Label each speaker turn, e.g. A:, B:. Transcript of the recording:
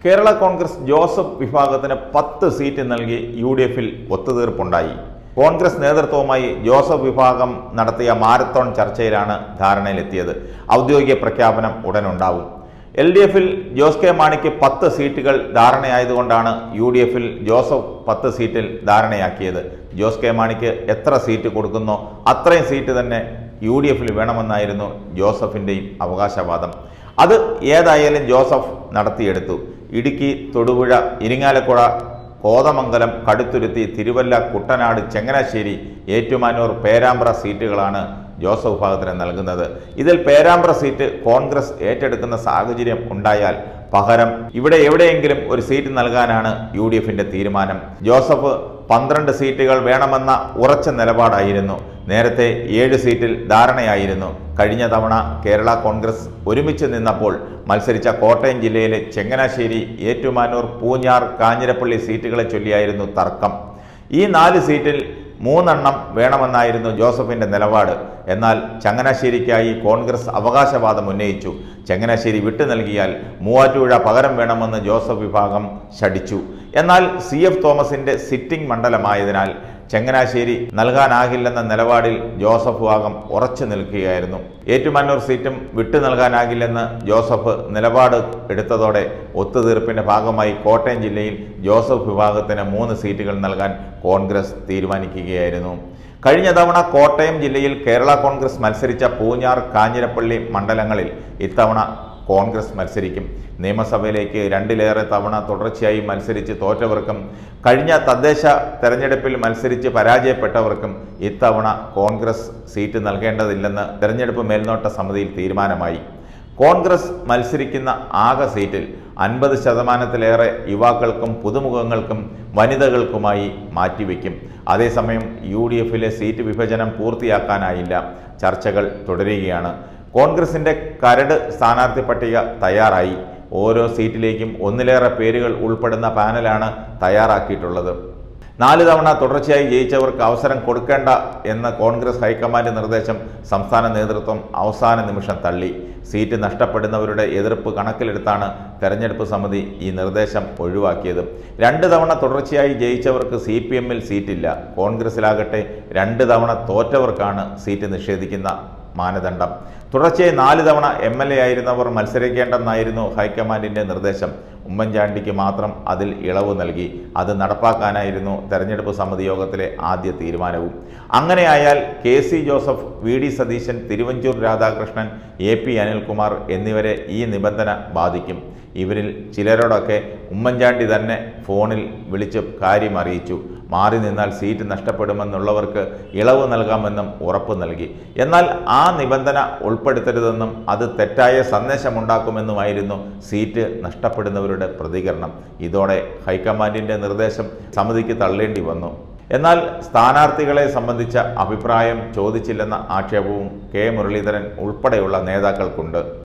A: Kerala Congress Joseph വിഭാഗത്തിന് പത്ത് seat നൽകി യു ഡി എഫിൽ ഒത്തുതീർപ്പുണ്ടായി കോൺഗ്രസ് നേതൃത്വവുമായി ജോസഫ് വിഭാഗം നടത്തിയ മാരത്തോൺ ചർച്ചയിലാണ് ധാരണയിലെത്തിയത് ഔദ്യോഗിക പ്രഖ്യാപനം ഉടനുണ്ടാവും എൽ ഡി എഫിൽ ജോസ് കെ മാണിക്ക് പത്ത് സീറ്റുകൾ ധാരണയായതുകൊണ്ടാണ് യു ഡി എഫിൽ ജോസഫ് പത്ത് സീറ്റിൽ ധാരണയാക്കിയത് ജോസ് കെ മാണിക്ക് എത്ര സീറ്റ് കൊടുക്കുന്നോ അത്രയും സീറ്റ് തന്നെ യു ഡി എഫിൽ വേണമെന്നായിരുന്നു ജോസഫിൻ്റെയും അവകാശവാദം അത് ഏതായാലും ജോസഫ് നടത്തിയെടുത്തു ഇടുക്കി തൊടുപുഴ ഇരിങ്ങാലക്കുട കോതമംഗലം കടുത്തുരുത്തി തിരുവല്ല കുട്ടനാട് ചങ്ങനാശ്ശേരി ഏറ്റുമാനൂർ പേരാമ്പ്ര സീറ്റുകളാണ് ജോസഫ് വിഭാഗത്തിന് നൽകുന്നത് ഇതിൽ പേരാമ്പ്ര സീറ്റ് കോൺഗ്രസ് ഏറ്റെടുക്കുന്ന സാഹചര്യം ഉണ്ടായാൽ പകരം ഇവിടെ എവിടെയെങ്കിലും ഒരു സീറ്റ് നൽകാനാണ് യു ഡി എഫിന്റെ തീരുമാനം ജോസഫ് പന്ത്രണ്ട് സീറ്റുകൾ വേണമെന്ന ഉറച്ച നിലപാടായിരുന്നു നേരത്തെ ഏഴ് സീറ്റിൽ ധാരണയായിരുന്നു കഴിഞ്ഞ തവണ കേരള കോൺഗ്രസ് ഒരുമിച്ച് നിന്നപ്പോൾ മത്സരിച്ച കോട്ടയം ജില്ലയിലെ ചെങ്ങനാശ്ശേരി ഏറ്റുമാനൂർ പൂഞ്ഞാർ കാഞ്ഞിരപ്പള്ളി സീറ്റുകളെ ചൊല്ലിയായിരുന്നു തർക്കം ഈ നാല് സീറ്റിൽ മൂന്നെണ്ണം വേണമെന്നായിരുന്നു ജോസഫിന്റെ നിലപാട് എന്നാൽ ചങ്ങനാശ്ശേരിക്കായി കോൺഗ്രസ് അവകാശവാദം ഉന്നയിച്ചു ചങ്ങനാശ്ശേരി വിട്ടു നൽകിയാൽ മൂവാറ്റുപുഴ പകരം വേണമെന്ന് ജോസഫ് വിഭാഗം ശടിച്ചു എന്നാൽ സി എഫ് തോമസിന്റെ സിറ്റിംഗ് മണ്ഡലമായതിനാൽ ചങ്ങനാശ്ശേരി നൽകാനാകില്ലെന്ന നിലപാടിൽ ജോസഫ് വിഭാഗം ഉറച്ചു നിൽക്കുകയായിരുന്നു ഏറ്റുമാനൂർ സീറ്റും വിട്ടു നൽകാനാകില്ലെന്ന് ജോസഫ് നിലപാട് എടുത്തതോടെ ഒത്തുതീർപ്പിന്റെ ഭാഗമായി കോട്ടയം ജില്ലയിൽ ജോസഫ് വിഭാഗത്തിന് മൂന്ന് സീറ്റുകൾ നൽകാൻ കോൺഗ്രസ് തീരുമാനിക്കുകയായിരുന്നു കഴിഞ്ഞ തവണ കോട്ടയം ജില്ലയിൽ കേരള കോൺഗ്രസ് മത്സരിച്ച പൂഞ്ഞാർ കാഞ്ഞിരപ്പള്ളി മണ്ഡലങ്ങളിൽ ഇത്തവണ കോൺഗ്രസ് മത്സരിക്കും നിയമസഭയിലേക്ക് രണ്ടിലേറെ തവണ തുടർച്ചയായി മത്സരിച്ച് തോറ്റവർക്കും കഴിഞ്ഞ തദ്ദേശ തെരഞ്ഞെടുപ്പിൽ മത്സരിച്ച് പരാജയപ്പെട്ടവർക്കും ഇത്തവണ കോൺഗ്രസ് സീറ്റ് നൽകേണ്ടതില്ലെന്ന് തെരഞ്ഞെടുപ്പ് മേൽനോട്ട സമിതിയിൽ തീരുമാനമായി കോൺഗ്രസ് മത്സരിക്കുന്ന ആകെ സീറ്റിൽ അൻപത് ശതമാനത്തിലേറെ യുവാക്കൾക്കും പുതുമുഖങ്ങൾക്കും വനിതകൾക്കുമായി മാറ്റിവെക്കും അതേസമയം യു ഡി എഫിലെ സീറ്റ് വിഭജനം പൂർത്തിയാക്കാനായില്ല ചർച്ചകൾ തുടരുകയാണ് കോൺഗ്രസിന്റെ കരട് സ്ഥാനാർത്ഥി പട്ടിക തയ്യാറായി ഓരോ സീറ്റിലേക്കും ഒന്നിലേറെ പേരുകൾ ഉൾപ്പെടുന്ന പാനലാണ് തയ്യാറാക്കിയിട്ടുള്ളത് നാല് തവണ തുടർച്ചയായി ജയിച്ചവർക്ക് അവസരം കൊടുക്കേണ്ട എന്ന കോൺഗ്രസ് ഹൈക്കമാൻഡ് നിർദ്ദേശം സംസ്ഥാന നേതൃത്വം അവസാന നിമിഷം തള്ളി സീറ്റ് നഷ്ടപ്പെടുന്നവരുടെ എതിർപ്പ് കണക്കിലെടുത്താണ് തെരഞ്ഞെടുപ്പ് സമിതി ഈ നിർദ്ദേശം ഒഴിവാക്കിയത് രണ്ട് തവണ തുടർച്ചയായി ജയിച്ചവർക്ക് സി പി എമ്മിൽ സീറ്റില്ല കോൺഗ്രസിലാകട്ടെ രണ്ട് തവണ തോറ്റവർക്കാണ് സീറ്റ് നിഷേധിക്കുന്ന മാനദണ്ഡം തുടർച്ചയായി നാല് തവണ എം എൽ എ ആയിരുന്നവർ മത്സരിക്കേണ്ടെന്നായിരുന്നു ഹൈക്കമാൻഡിന്റെ നിർദ്ദേശം ഉമ്മൻചാണ്ടിക്ക് മാത്രം അതിൽ ഇളവ് നൽകി അത് നടപ്പാക്കാനായിരുന്നു തെരഞ്ഞെടുപ്പ് സമിതി യോഗത്തിലെ ആദ്യ തീരുമാനവും അങ്ങനെയായാൽ K C Joseph V D Satheesan Thiruvanchoor Radhakrishnan A P Anilkumar എന്നിവരെ ഈ നിബന്ധന ബാധിക്കും ഇവരിൽ ചിലരോടൊക്കെ ഉമ്മൻചാണ്ടി തന്നെ ഫോണിൽ വിളിച്ച് കാര്യം അറിയിച്ചു മാറി നിന്നാൽ സീറ്റ് നഷ്ടപ്പെടുമെന്നുള്ളവർക്ക് ഇളവ് നൽകാമെന്നും ഉറപ്പ് നൽകി എന്നാൽ ആ നിബന്ധന ഉൾപ്പെടുത്തരുതെന്നും അത് തെറ്റായ സന്ദേശമുണ്ടാക്കുമെന്നുമായിരുന്നു സീറ്റ് നഷ്ടപ്പെടുന്നവരുടെ പ്രതികരണം ഇതോടെ ഹൈക്കമാൻഡിന്റെ നിർദ്ദേശം സമിതിക്ക് തള്ളേണ്ടി വന്നു എന്നാൽ സ്ഥാനാർത്ഥികളെ സംബന്ധിച്ച അഭിപ്രായം ചോദിച്ചില്ലെന്ന ആക്ഷേപവും കെ മുരളീധരൻ ഉൾപ്പെടെയുള്ള നേതാക്കൾക്കുണ്ട്